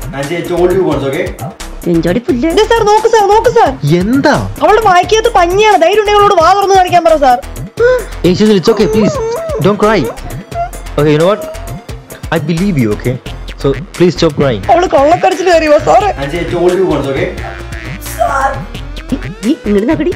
Nancy, I told you once, okay? എഞ്ചോടി പുല്ല് ദേ സാർ നോക്ക് സാർ നോക്ക് സാർ എന്താ അവളുടെ വായിക്കകത്ത് പഞ്ഞിയാണ് ധൈര്യം ഉണ്ടെങ്കിൽ അവളോട് വാ തുറന്ന് കാണിക്കാൻ പറ sir Hey, Cecil, it's okay, please. Don't cry. Okay, you know what? I believe you, okay? So please stop crying. അവള് കൊള്ളക്കടിച്ചിട്ട് കയറിയോ സാറേ Nancy, I told you once, okay? ഈ ഇങ്ങോട്ട് നക്കടി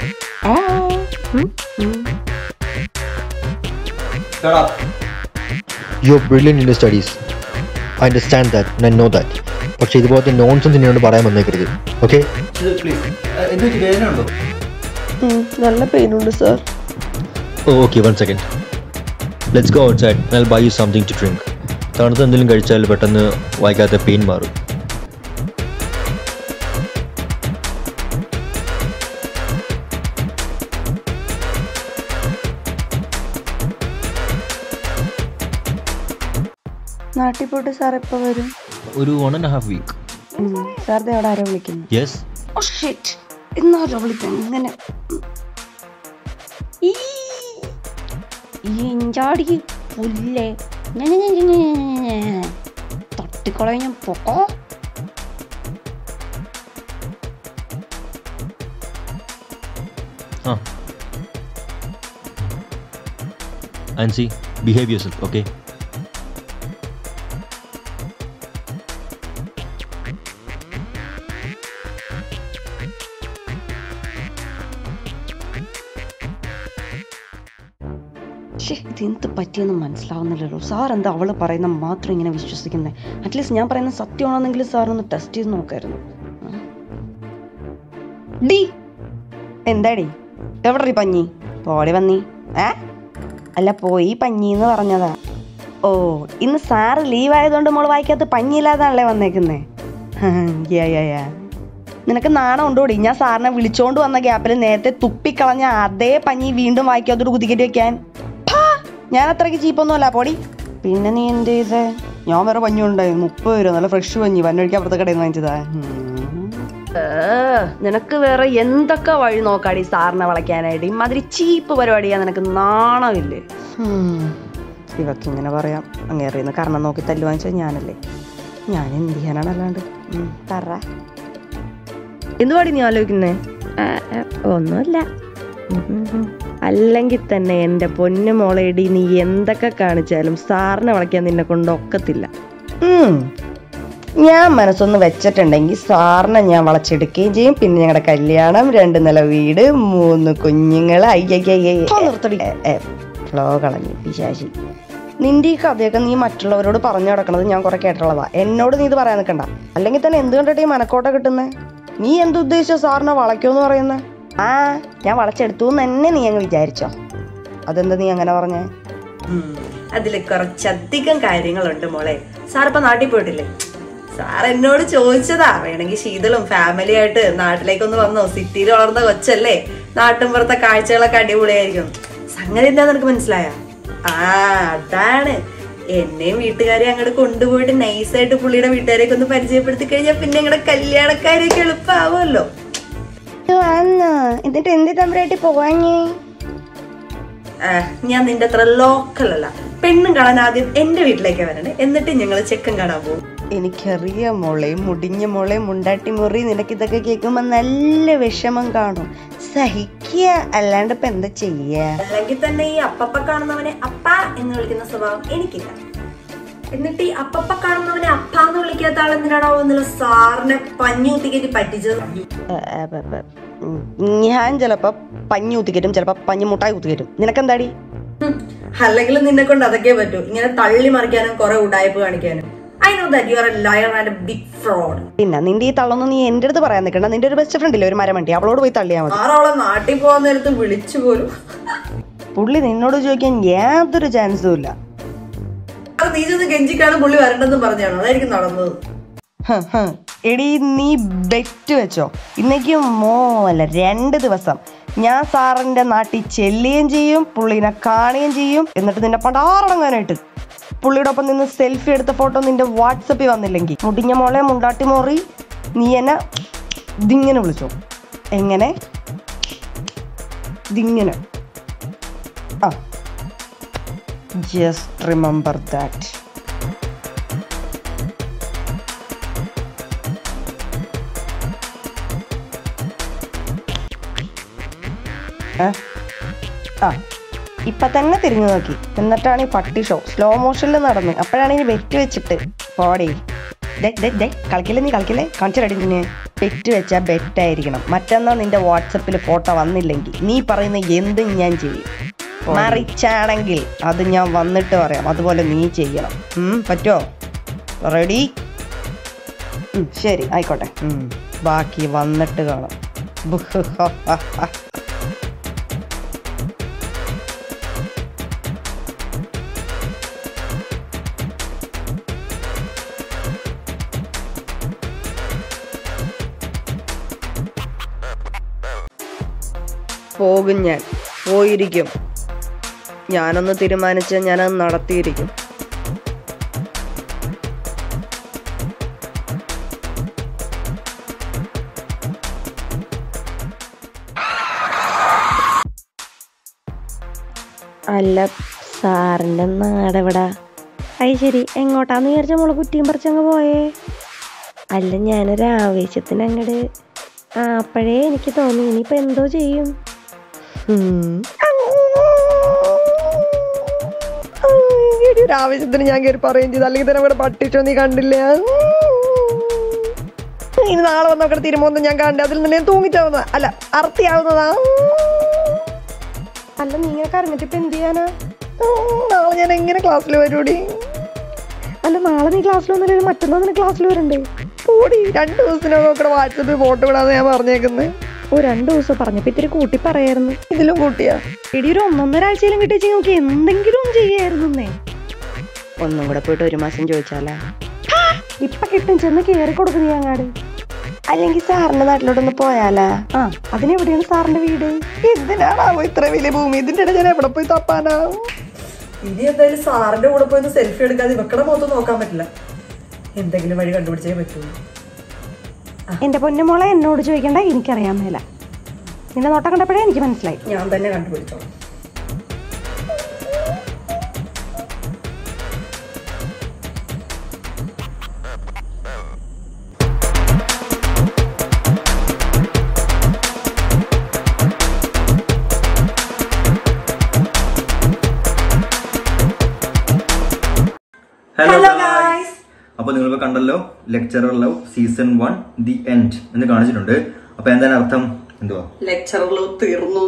Shut up. You're brilliant in your studies. I understand that and I know that. പക്ഷേ ഇതുപോലത്തെ nonsense എന്നോട് പറയാൻ വന്നേക്കരുത് ഓക്കെ Cecil, please. Uh, എന്ത് പറ്റി വേദന ഉണ്ടോ നല്ല പെയിൻ ഉണ്ട് sir okay one second let's go outside I buy you something to drink തണുത്ത് എന്തെങ്കിലും കഴിച്ചാൽ പെട്ടെന്ന് വായിക്കാത്ത പെയിൻ മാറും നാട്ടിൽ പോയിട്ട് സാർ എപ്പോ വരും ഒരു വൺ ആൻഡ് ഹാഫ് വീക്ക് സാറിന്റെ അവിടെ ആരോ വിളിക്കുന്നു യെസ് ഓ ഷിറ്റ് എന്നാരോ വിളിക്കാം ഇങ്ങനെ ഈ എഞ്ചാടി പുല്ലേ ഞ, ഞ, ഞ, ഞ, ഞ, ഞ, ഞ. തട്ടിക്കളയ ഞാൻ പൊക്കോ ആ Ancy behave yourself okay ശ്ശേ, ഇതെന്ത് പറ്റിയെന്ന് മനസ്സിലാവുന്നില്ലല്ലോ സാർ എന്താ അവള് പറയുന്ന മാത്രം ഇങ്ങനെ വിശ്വസിക്കുന്നത് അറ്റ്ലീസ്റ്റ് ഞാൻ പറയുന്ന സത്യമാണെന്നെങ്കിലും സാർ ഒന്ന് ടെസ്റ്റ് ചെയ്ത് നോക്കായിരുന്നു ഡി എന്താടി എവിടെ പഞ്ഞി പോടി വന്നി ഏ അല്ല പോയി പഞ്ഞി എന്ന് പറഞ്ഞതാ ഓ ഇന്ന് സാറ് ലീവ് ആയതുകൊണ്ട് മോള് വായിക്കാത്ത പഞ്ഞിയില്ലാതാണല്ലേ വന്നേക്കുന്നേ യാ യാ യാ നിനക്ക് നാണം ഉണ്ടോടി ഞാൻ സാറിനെ വിളിച്ചോണ്ട് വന്ന ഗ്യാപ്പിൽ നേരത്തെ തുപ്പിക്കളഞ്ഞ അതേ പഞ്ഞി വീണ്ടും വായിക്കാത്തൊരു കുതിക്കറ്റ് വെക്കാൻ ഹാ, ഞാൻ അത്രയ്ക്ക് ചീപ്പൊന്നുമല്ല പോടി പിന്നെ നീ എന്ത് ചെയ്തേ ഞാൻ വേറെ പഞ്ഞി ഉണ്ടായി മുപ്പത് രൂപ നല്ല ഫ്രഷ് പഞ്ഞി വന്നൊഴിക്ക് അപ്പുറത്തെ കടയിൽ നിന്ന് വാങ്ങിച്ചതാ നിനക്ക് വേറെ എന്തൊക്കെ വഴി നോക്കാടി സാറിനെ വളയ്ക്കാനായിട്ട് ഇമാതിരി ചീപ്പ് പരിപാടിയാ നിനക്ക് നാണമില്ലേ ഇവക്ക് ഇങ്ങനെ പറയാം അങ്ങേറിയുന്ന കാരണം നോക്കി തല്ലു വാങ്ങിച്ചത് ഞാനല്ലേ ഞാൻ എന്ത് ചെയ്യാനാണ് അല്ലാണ്ട് ഉം, പറ എന്തുപാടി നീ ആലോചിക്കുന്നേ ഒന്നുമില്ല അല്ലെങ്കിൽ തന്നെ എൻ്റെ പൊന്നു മോളേടി നീ എന്തൊക്കെ കാണിച്ചാലും സാറിനെ വളയ്ക്കാൻ നിന്നെ കൊണ്ട് ഒക്കത്തില്ല ഞാൻ മനസ്സൊന്ന് വെച്ചിട്ടുണ്ടെങ്കിൽ സാറിനെ ഞാൻ വളച്ചെടുക്കുകയും ചെയ്യും പിന്നെ ഞങ്ങളുടെ കല്യാണം രണ്ട് നില വീട് മൂന്ന് കുഞ്ഞുങ്ങൾ ഫ്ലോ കളഞ്ഞു പിശാശി നിന്റെ ഈ കഥയൊക്കെ നീ മറ്റുള്ളവരോട് പറഞ്ഞു നടക്കണത് ഞാൻ കുറെ കേട്ടിട്ടുള്ളതാ എന്നോട് നീ ഇത് പറയാൻ നിൽക്കണ്ട അല്ലെങ്കിൽ തന്നെ എന്ത് കണ്ടിട്ട് ഈ മനക്കോട്ട കിട്ടുന്നേ നീ എന്തുദ്ദേശിച്ച സാറിനെ വളയ്ക്കുമെന്ന് പറയുന്നേ ആ ഞാൻ വളച്ചെടുത്തു എന്ന് തന്നെ നീ അങ്ങ് വിചാരിച്ചോ അതെന്താ നീ അങ്ങനെ പറഞ്ഞേ അതിൽ കുറച്ചധികം കാര്യങ്ങളുണ്ട് മോളെ സാർ ഇപ്പൊ നാട്ടിൽ പോയിട്ടില്ലേ സാർ എന്നോട് ചോദിച്ചതാ വേണമെങ്കിൽ ശീതളും ഫാമിലി ആയിട്ട് നാട്ടിലേക്കൊന്ന് വന്നോ സിറ്റിയിൽ വളർന്ന കൊച്ചല്ലേ നാട്ടിൻപുറത്തെ കാഴ്ചകളൊക്കെ അടിപൊളിയായിരിക്കും സംഗതി എന്താ നിനക്ക് മനസ്സിലായ ആ അതാണ് എന്നെയും വീട്ടുകാരെ അങ്ങോട്ട് കൊണ്ടുപോയിട്ട് നൈസായിട്ട് പുള്ളിയുടെ വീട്ടുകാരെയൊക്കെ ഒന്ന് പരിചയപ്പെടുത്തി കഴിഞ്ഞാൽ പിന്നെ ഞങ്ങളുടെ കല്യാണക്കാരെയൊക്കെ എളുപ്പമാവുമല്ലോ എന്നിട്ട് എന്ത് തമ്പരായിട്ട് പോവാഞ്ഞേ ആ, ഞാൻ നിന്റെ അത്ര ലോക്കൽ അല്ല പെണ്ണും കാണാൻ ആദ്യം എന്റെ വീട്ടിലേക്ക് വരണേ എന്നിട്ട് ഞങ്ങൾ ചെക്കൻ കാണാൻ പോകും എനിക്കറിയാം മോളെ മുടിഞ്ഞ മോളെ മുണ്ടാട്ടി മുറി നിനക്ക് ഇതൊക്കെ കേൾക്കുമ്പോ നല്ല വിഷമം കാണും സഹിക്കുക അല്ലാണ്ട് ഇപ്പൊ എന്താ ചെയ്യാ അല്ലെങ്കിൽ തന്നെ ഈ അപ്പപ്പ കാണുന്നവനെ അപ്പ എന്ന് വിളിക്കുന്ന സ്വഭാവം എനിക്കില്ല എന്നിട്ട് ഈ അപ്പപ്പ കാണുന്നവനെ അപ്പ എന്ന് വിളിക്കാത്ത ആൾ എന്തിനാണോ എന്നുള്ള സാറിനെ പഞ്ഞൂത്തിക്കേറ്റി പറ്റിച്ചത് ഉം, ഞാൻ ചിലപ്പോ പഞ്ഞി കുത്തിക്കറ്റും ചിലപ്പോ പഞ്ഞി മുട്ടായി കുത്തിക്കറ്റും നിനക്കെന്താടി ഹും, അല്ലെങ്കിൽ നിന്നെ കൊണ്ട് അതൊക്കെ പറ്റൂ ഇങ്ങനെ തള്ളി മറിക്കാനും കുറെ ഉടായ്പ കാണിക്കാനും I know that you are a liar and a big fraud പിന്നെ നിന്റെ ഈ തള്ളൊന്നും നീ എന്റെ അടുത്ത് പറയാൻ നിൽക്കണ്ട നിന്റെ ഒരു ബെസ്റ്റ് ഫ്രണ്ട് ഇല്ലേ ഒരു മരമണ്ടി അവളോട് പോയി തള്ളിയാ മതി ആറോളം നാട്ടിൽ പോകാൻ നേരത്ത് വിളിച്ചു പോലും പുള്ളി നിന്നോട് ചോദിക്കാൻ യാതൊരു ചാൻസും ഇല്ല അത് നീ ചെന്ന് ഗെഞ്ചിക്കാണ് പുള്ളി വരണ്ടെന്ന് പറഞ്ഞാണ് അതായിരിക്കും നടന്നത് ഹ്, ഹ്. എടി നീ ബെറ്റ് വെച്ചോ ഇന്നേക്ക് മോ അല്ല രണ്ട് ദിവസം ഞാൻ സാറിന്റെ നാട്ടിൽ ചെല്ലുകയും ചെയ്യും പുള്ളിനെ കാണുകയും ചെയ്യും എന്നിട്ട് നിന്നെ പണ്ടാറടങ്ങാനായിട്ട് പുള്ളിയുടെ ഒപ്പം നിന്ന് സെൽഫി എടുത്ത ഫോട്ടോ നിന്റെ വാട്സപ്പിൽ വന്നില്ലെങ്കിൽ മുടിഞ്ഞ മോളെ മുണ്ടാട്ടി മോറി നീ എന്നെ ഇതിങ്ങനെ വിളിച്ചോ എങ്ങനെ ഇതിങ്ങനെ ആ ജസ്റ്റ് റിമെമ്പർ ദാറ്റ് ഏ? ആ ഇപ്പൊ തന്നെ തിരിഞ്ഞു നോക്കി എന്നിട്ടാണ് ഈ പട്ടി ഷോ സ്ലോ മോഷനിൽ നടന്ന് അപ്പോഴാണ് ഈ വെറ്റ് വെച്ചിട്ട് പോടി ദേ, ദേ, ദേ, കളിക്കില്ലേ നീ കളിക്കില്ലേ കാണിച്ചിടടിന് ബെറ്റ് വെച്ചാൽ ബെറ്റായിരിക്കണം മറ്റന്നാൾ നിന്റെ വാട്സപ്പിൽ ഫോട്ടോ വന്നില്ലെങ്കിൽ നീ പറയുന്ന എന്തും ഞാൻ ചെയ്യും മറിച്ചാണെങ്കിൽ അത് ഞാൻ വന്നിട്ട് പറയാം അതുപോലെ നീ ചെയ്യണം ഉം, പറ്റുമോ റെഡി ശരി ആയിക്കോട്ടെ ഉം, ബാക്കി വന്നിട്ട് കാണാം പോകും ഞാൻ പോയിരിക്കും ഞാനൊന്ന് തീരുമാനിച്ച് ഞാനത് നടത്തിയിരിക്കും അല്ല സാറിൻ്റെ നാടെവിടാ അത് ശരി എങ്ങോട്ടാന്ന് വിചാരിച്ച മോളെ കുറ്റിയും പറിച്ചങ്ങ് പോയേ അല്ല ഞാനൊരു ആവേശത്തിന് അങ്ങട് ആ അപ്പോഴേ എനിക്ക് തോന്നി ഇനിയിപ്പോൾ എന്തോ ചെയ്യും ഉം. എടി, ഒരു ആവേശത്തിന് ഞാൻ കയറി പറയുകയും ചെയ്തു അല്ലെങ്കിൽ തന്നെ അവിടെ പട്ടിച്ചോ നീ കണ്ടില്ല ഇനി നാളെ വന്ന് നോക്കണ തീരുമാനം ഞാൻ കണ്ടു അതിൽ നിന്ന് ഞാൻ തൂങ്ങിച്ചാവുന്നതാ അല്ല അർത്തിയാവുന്നതാ അല്ല നീ ഇങ്ങനെ കരഞ്ഞിട്ട് ഇപ്പൊ എന്ത് ചെയ്യാനാ ഉം, നാളെ ഞാൻ എങ്ങനെ ക്ലാസ്സിൽ വരൂടി അല്ല നാളെ നീ ക്ലാസ്സിൽ വന്നില്ല മറ്റന്നാൾ നിന്നെ ക്ലാസ്സിൽ വരണ്ടേ ഓടി രണ്ട് ദിവസത്തിനകം നോക്കണ വാട്സപ്പിൽ ഫോട്ടോ ഇടാന്ന് ഞാൻ പറഞ്ഞേക്കുന്നത് ഓ രണ്ട് ദിവസം പറഞ്ഞപ്പോ ഇത്തിരി കൂട്ടി പറയായിരുന്നു ഇതിലും കൂട്ടിയാ എടി ഒരു ഒന്നൊന്നര ആഴ്ചയിലും കിട്ടിയ നോക്കി എന്തെങ്കിലും ഒന്ന് ചെയ്യായിരുന്നേ ഒന്നും കൂടെ പോയിട്ട് ഒരു മാസം ചോദിച്ചാലാ ഇപ്പൊ കിട്ടും ചെന്ന് കേറി കൊടുക്കും നീ അങ്ങാട് അല്ലെങ്കിൽ സാറിന്റെ നാട്ടിലോട്ടൊന്ന് പോയാലാ ആ അതിനെവിടെയാണ് സാറിന്റെ വീട് എന്തിനാണാവോ ഇത്ര വലിയ ഭൂമി ഇതിന്റെ ഇടയിൽ ഞാൻ എവിടെ പോയി തപ്പാനാ ഇനി എന്തായാലും സാറിന്റെ കൂടെ പോയി സെൽഫി എടുക്കാതെ ഇവക്കടെ മുഖത്ത് നോക്കാൻ പറ്റില്ല എന്തെങ്കിലും വഴി കണ്ടുപിടിച്ചേ പറ്റുള്ളൂ എന്റെ പൊന്നുമോളെ എന്നോട് ചോദിക്കണ്ട എനിക്കറിയാൻ മേല നിന്റെ നോട്ടം കണ്ടപ്പോഴേ എനിക്ക് മനസ്സിലായി ഞാൻ തന്നെ കണ്ടുപിടിച്ചോളാം ഹലോ Hello, guys. അപ്പൊ നിങ്ങളിപ്പോ കണ്ടല്ലോ lecturer love season one the end എന്ന് കാണിച്ചിട്ടുണ്ട് അപ്പൊ എന്താണ് അർത്ഥം എന്തുവാ ലെക്ചറിൽ തീർന്നു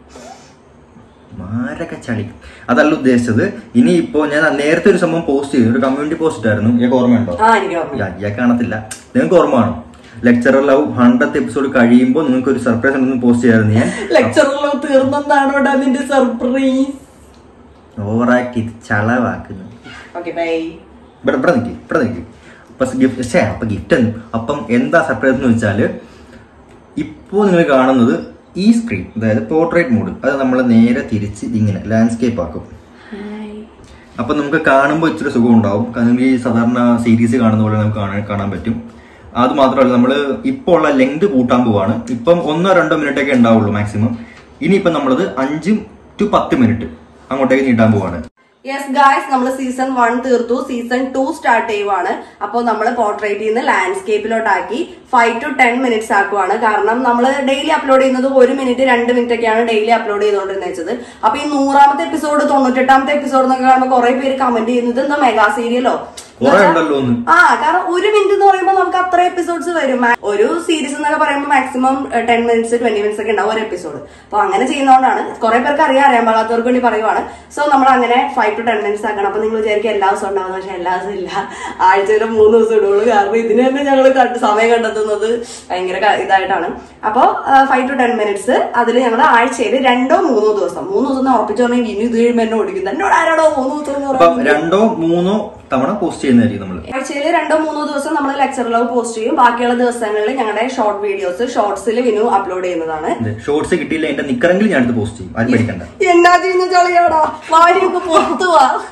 മാരക ചളി അതല്ല ഉദ്ദേശിച്ചത് ഇനി ഇപ്പോ ഞാൻ നേരത്തെ ഒരു സംഭവം പോസ്റ്റ് ചെയ്തു ഒരു കമ്മ്യൂണിറ്റി പോസ്റ്റ് ആയിരുന്നു ഇയാൾക്ക് ഓർമ്മയുണ്ടോ ആ എനിക്ക് ഓർമ്മ ഇല്ല, ഇയാൾക്ക് കാണത്തില്ല നിങ്ങൾക്ക് ഓർമ്മ കാണും ലെക്ചറർ ലവ് ഹൺഡ്രഡ് എപ്പിസോഡ് കഴിയുമ്പോൾ നിങ്ങൾക്ക് ഒരു സർപ്രൈസ് ഉണ്ടെന്ന് പോസ്റ്റ് ചെയ്യായിരുന്നു ഞാൻ ലെക്ചറിൽ തീർന്നെന്നാണോടാ നിന്റെ സർപ്രൈസ് ഓവറാക്കി ഇത് ചളവാക്കുന്നു ഓക്കെ ബൈ ഇവിടെ ഇവിടെ നിൽക്കി ഇവിടെ നിൽക്കി അപ്പൊ ഗിഫ്റ്റ് ഷേ അപ്പൊ ഗിഫ്റ്റ് അപ്പം എന്താ സർപ്രൈസ് എന്ന് വെച്ചാല് ഇപ്പോൾ നിങ്ങൾ കാണുന്നത് ഈ സ്ക്രീൻ അതായത് പോർട്രേറ്റ് മോഡ് അത് നമ്മൾ നേരെ തിരിച്ച് ഇങ്ങനെ ലാൻഡ്സ്കേപ്പ് ആക്കും അപ്പൊ നമുക്ക് കാണുമ്പോൾ ഇച്ചിരി സുഖം ഉണ്ടാവും കാരണം നമുക്ക് ഈ സാധാരണ സീരീസ് കാണുന്ന പോലെ നമുക്ക് കാണാൻ കാണാൻ പറ്റും അത് മാത്രമല്ല നമ്മൾ ഇപ്പോൾ ഉള്ള ലെങ്ത് കൂട്ടാൻ പോവാണ് ഇപ്പം ഒന്നോ രണ്ടോ മിനിറ്റ് ഒക്കെ ഉണ്ടാവുള്ളൂ മാക്സിമം ഇനിയിപ്പം നമ്മളത് അഞ്ചും ടു പത്ത് മിനിറ്റ് അങ്ങോട്ടേക്ക് നീട്ടാൻ പോവാണ് യെസ് ഗായ്സ് നമ്മൾ സീസൺ വൺ തീർത്തു സീസൺ ടു സ്റ്റാർട്ട് ചെയ്യുവാണ് അപ്പോൾ നമ്മൾ പോർട്രേറ്റിൽ നിന്ന് ലാൻഡ്സ്കേപ്പിലോട്ടാക്കി ഫൈവ് ടു ടെൻ മിനിറ്റ്സ് ആക്കുവാണ് കാരണം നമ്മൾ ഡെയിലി അപ്ലോഡ് ചെയ്യുന്നത് ഒരു മിനിറ്റ് രണ്ട് മിനിറ്റ് ഒക്കെയാണ് ഡെയിലി അപ്ലോഡ് ചെയ്തുകൊണ്ടിരുന്നത് വെച്ചത് അപ്പൊ ഈ നൂറാമത്തെ എപ്പിസോഡ് തൊണ്ണൂറ്റെട്ടാമത്തെ എപ്പിസോഡ് എന്നൊക്കെ കാണുമ്പോൾ കുറെ പേര് കമന്റ് ചെയ്യുന്നത് എന്താ മെഗാ സീരിയലോ കുറെ ഉണ്ടല്ലോ ഒന്ന് ആ കാരണം ഒരു മിനിറ്റ് എന്ന് പറയുമ്പോൾ നമുക്ക് അത്ര എപ്പിസോഡ്സ് വരും Ma- ഒരു സീരീസ് എന്നൊക്കെ പറയുമ്പോൾ maximum ten minutes twenty minutes ഒക്കെ ഉണ്ടാവും ഒരു എപ്പിസോഡ് അപ്പൊ അങ്ങനെ ചെയ്യുന്നതുകൊണ്ടാണ് കുറെ പേർക്ക് അറിയാം അറിയാൻ പാടാത്തവർക്ക് വേണ്ടി പറയുവാണ് സോ നമ്മൾ അങ്ങനെ ഫൈവ് ടു ടെൻ മിനിറ്റ്സ് ആക്കണം അപ്പൊ നിങ്ങൾ വിചാരിക്കും എല്ലാ ദിവസവും ഉണ്ടാവുന്നത് പക്ഷെ എല്ലാ ദിവസവും ഇല്ല ആഴ്ചയിൽ മൂന്ന് ദിവസം ഇടുള്ളൂ കാരണം ഇതിന് തന്നെ ഞങ്ങൾ സമയം കണ്ടെത്തുന്നത് ഭയങ്കര ക- ഇതായിട്ടാണ് അപ്പോൾ ഫൈവ് ടു ടെൻ മിനിറ്റ്സ് അതിൽ ഞങ്ങൾ ആഴ്ചയിൽ രണ്ടോ മൂന്നോ ദിവസം മൂന്ന് ദിവസം എന്ന് ഉറപ്പിച്ചു പറഞ്ഞാൽ ഇനി ഇത് കഴിയുമ്പോൾ എന്നെ ഓടിക്കും എന്നോട് ആരോടോ മൂന്ന് ദിവസം എന്ന് അപ്പൊ പറയുന്നത് രണ്ടോ മൂന്നോ തവണ പോസ്റ്റ് ചെയ്യുന്നതായിരിക്കും നമ്മൾ ആഴ്ചയിൽ രണ്ടോ മൂന്നോ ദിവസം നമ്മൾ ലെക്ചർ ലവ് പോസ്റ്റ് ചെയ്യും ബാക്കിയുള്ള ദിവസങ്ങളിൽ ഞങ്ങളുടെ ഷോർട്ട് വീഡിയോസ് ഷോർട്സിൽ വിനു അപ്ലോഡ് ചെയ്യുന്നതാണ് ഷോർട്സ് കിട്ടിയില്ല എന്റെ നിക്കറെങ്കിലും ഞാൻ എടുത്ത് പോസ്റ്റ് ചെയ്യും ആരും പഠിക്കണ്ട എന്നാ ചെയ്യുന്ന ചളിയാടാ വാരിയൊക്കെ പൊത്തുവാ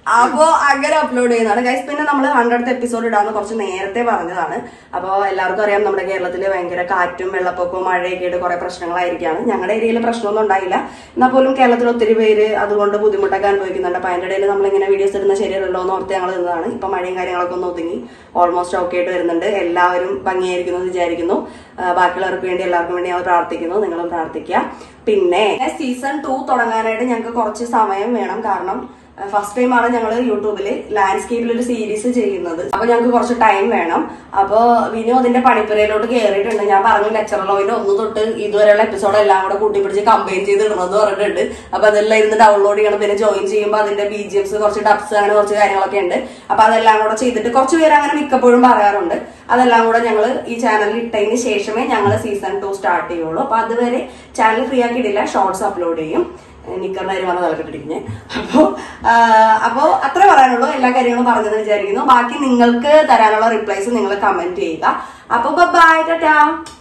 അപ്പോ അങ്ങനെ അപ്ലോഡ് ചെയ്യുന്നതാണ് ഗൈസ് പിന്നെ നമ്മൾ ഹൺഡ്രഡ് എപ്പിസോഡ് ഇടാന്ന് കുറച്ച് നേരത്തെ പറഞ്ഞതാണ് അപ്പോൾ എല്ലാവർക്കും അറിയാം നമ്മുടെ കേരളത്തിൽ ഭയങ്കര കാറ്റും വെള്ളപ്പൊക്കവും മഴയൊക്കെ ആയിട്ട് കുറെ പ്രശ്നങ്ങളായിരിക്കാണ് ഞങ്ങളുടെ ഏരിയയിൽ പ്രശ്നമൊന്നും ഉണ്ടായില്ല എന്നാൽ പോലും കേരളത്തിൽ ഒത്തിരി പേര് അതുകൊണ്ട് ബുദ്ധിമുട്ടൊക്കെ അനുഭവിക്കുന്നുണ്ട് അപ്പൊ അതിന്റെ ഇടയിൽ നമ്മളിങ്ങനെ വീഡിയോസ് ഇടുന്ന ശരിയല്ലല്ലോ എന്ന് ഓർത്ത് ഞങ്ങൾ നിന്നതാണ് ഇപ്പൊ മഴയും കാര്യങ്ങളൊക്കെ ഒന്ന് ഒതുങ്ങി ഓൾമോസ്റ്റ് ഓക്കെ ആയിട്ട് വരുന്നുണ്ട് എല്ലാവരും ഭംഗിയായിരിക്കുന്നു എന്ന് വിചാരിക്കുന്നു ആ, ബാക്കിയുള്ളവർക്ക് വേണ്ടി എല്ലാവർക്കും വേണ്ടി ഞങ്ങൾ പ്രാർത്ഥിക്കുന്നു നിങ്ങളും പ്രാർത്ഥിക്കുക പിന്നെ സീസൺ ടു തുടങ്ങാനായിട്ട് ഞങ്ങൾക്ക് കുറച്ച് സമയം വേണം കാരണം ഫസ്റ്റ് ടൈം ആണ് ഞങ്ങൾ യൂട്യൂബിൽ ലാൻഡ്സ്കേപ്പിൽ ഒരു സീരീസ് ചെയ്യുന്നത് അപ്പൊ ഞങ്ങൾക്ക് കുറച്ച് ടൈം വേണം അപ്പൊ വിനു അതിന്റെ പണിപ്പുരയിലോട്ട് കയറിയിട്ടുണ്ട് ഞാൻ പറഞ്ഞു ലെക്ചർ ലോയിന്റെ ഒന്ന് തൊട്ട് ഇതുവരെയുള്ള എപ്പിസോഡ് എല്ലാം കൂടെ കൂട്ടിപ്പിടിച്ച് കമ്പൈൻ ചെയ്ത് ഇടണമെന്ന് പറഞ്ഞിട്ടുണ്ട് അപ്പൊ അതെല്ലാം ഇരുന്ന് ഡൗൺലോഡ് ചെയ്യണം പിന്നെ ജോയിൻ ചെയ്യുമ്പോൾ അതിന്റെ ബി ജി എംസ് കുറച്ച് ഡബ്സ് അങ്ങനെ കുറച്ച് കാര്യങ്ങളൊക്കെ ഉണ്ട് അപ്പൊ അതെല്ലാം കൂടെ ചെയ്തിട്ട് കുറച്ച് പേര് അങ്ങനെ മിക്കപ്പോഴും പറയാറുണ്ട് അതെല്ലാം കൂടെ ഞങ്ങൾ ഈ ചാനലിൽ ഇട്ടതിന് ശേഷമേ ഞങ്ങൾ സീസൺ ടു സ്റ്റാർട്ട് ചെയ്യുള്ളൂ അപ്പൊ അതുവരെ ചാനൽ ഫ്രീ ആക്കി ഇടില്ല ഷോർട്സ് അപ്ലോഡ് ചെയ്യും നിക്കറിന്റെ കാര്യം പറഞ്ഞ തലക്കെട്ടിരിക്കുന്നത് അപ്പോ ആ, അപ്പോ അത്ര പറയാനുള്ളൂ എല്ലാ കാര്യങ്ങളും പറഞ്ഞെന്ന് വിചാരിക്കുന്നു ബാക്കി നിങ്ങൾക്ക് തരാനുള്ള റിപ്ലൈസ് നിങ്ങൾ കമന്റ് ചെയ്യുക അപ്പൊ ബൈ ടാറ്റാ